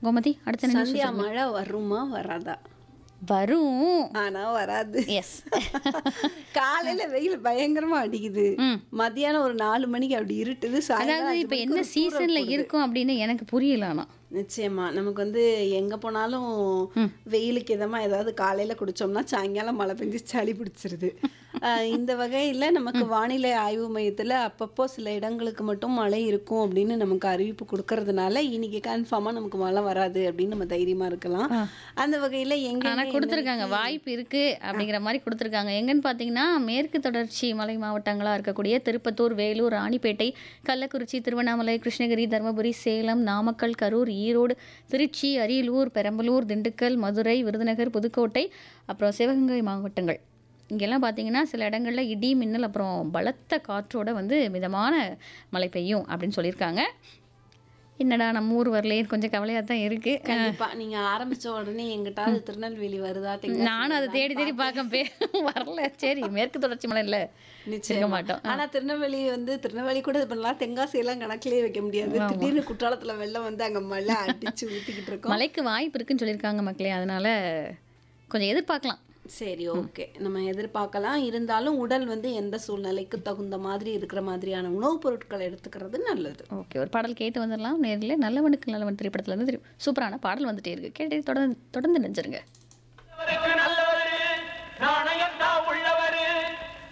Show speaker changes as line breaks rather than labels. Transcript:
கோமதி அடுத்த என்ன
சந்தியா மழை வருமா வராதா
வரும்
ஆனா வராது
எஸ்
காலையில வெயில் பயங்கரமா அடிக்குது
ம்.
மத்தியானம் ஒரு நாலு மணிக்கு அப்படி இருட்டுது சாயங்காலம்
அதாவது
அஞ்சு
இப்போ
மணிக்கு
என்ன
ஒரு தூறல்
சீசன்ல
போடுது.
இருக்கும் அப்படின்னு எனக்கு புரியல ஆனா
நிச்சயமா நமக்கு வந்து எங்க போனாலும் வெயிலுக்கு இதமா ஏதாவது காலையில குடிச்சோம்னா சாயங்காலம் மழை பெஞ்சு சளி பிடிச்சிருது ஆஹ் இந்த வகையில நமக்கு வானிலை ஆய்வு மையத்துல அப்பப்போ சில இடங்களுக்கு மட்டும் மழை இருக்கும் அப்படின்னு நமக்கு அறிவிப்பு கொடுக்கறதுனால இன்னைக்கு கன்ஃபார்மா நமக்கு மழை வராது அப்படின்னு நம்ம தைரியமா இருக்கலாம் அந்த வகையில எங்க
ஆனா கொடுத்துருக்காங்க வாய்ப்பு இருக்கு அப்படிங்கிற மாதிரி கொடுத்துருக்காங்க எங்கன்னு பார்த்தீங்கன்னா மேற்கு தொடர்ச்சி மலை மாவட்டங்களா இருக்கக்கூடிய திருப்பத்தூர் வேலூர் ராணிப்பேட்டை கள்ளக்குறிச்சி திருவண்ணாமலை கிருஷ்ணகிரி தருமபுரி சேலம் நாமக்கல் கரூர் ஈரோடு திருச்சி அரியலூர் பெரம்பலூர் திண்டுக்கல் மதுரை விருதுநகர் புதுக்கோட்டை அப்புறம் சிவகங்கை மாவட்டங்கள் இங்கெல்லாம் பார்த்தீங்கன்னா சில இடங்களில் இடி மின்னல் அப்புறம் பலத்த காற்றோட வந்து மிதமான மழை பெய்யும் அப்படின்னு சொல்லியிருக்காங்க என்னடா நம்ம ஊர் வரலையே கொஞ்சம் கவலையாக தான் இருக்குது
கண்டிப்பா நீங்க ஆரம்பிச்ச உடனே எங்கிட்டாவது திருநெல்வேலி வருதா தென்காசி
நானும் அதை தேடி தேடி பார்க்க பே வரல சரி மேற்கு தொடர்ச்சி மலை இல்லை இருக்க மாட்டோம்
ஆனா திருநெல்வேலி வந்து திருநெல்வேலி கூட இது பண்ணலாம் தென்காசி எல்லாம் கணக்கிலே வைக்க முடியாது திடீர்னு குற்றாலத்துல வெள்ளம் வந்து அங்க மழை அடிச்சு ஊத்திக்கிட்டு இருக்கோம்
மழைக்கு வாய்ப்பு இருக்குன்னு சொல்லியிருக்காங்க மக்களே அதனால கொஞ்சம் எதிர்பார்க்கலாம்
சரி ஓகே நம்ம எதிர்பார்க்கலாம் இருந்தாலும் உடல் வந்து எந்த சூழ்நிலைக்கு தகுந்த மாதிரி இருக்கிற மாதிரியான உணவுப் பொருட்களை எடுத்துக்கிறது நல்லது
ஓகே ஒரு பாடல் கேட்டு வந்துடலாம் நேரில் நல்லவனுக்கு நல்லவன் திரைப்படத்துல இருந்து திரு- சூப்பரான பாடல் வந்துட்டே இருக்கு கேட்டு தொடர்ந்து தொடர்ந்து நினைச்சிருங்க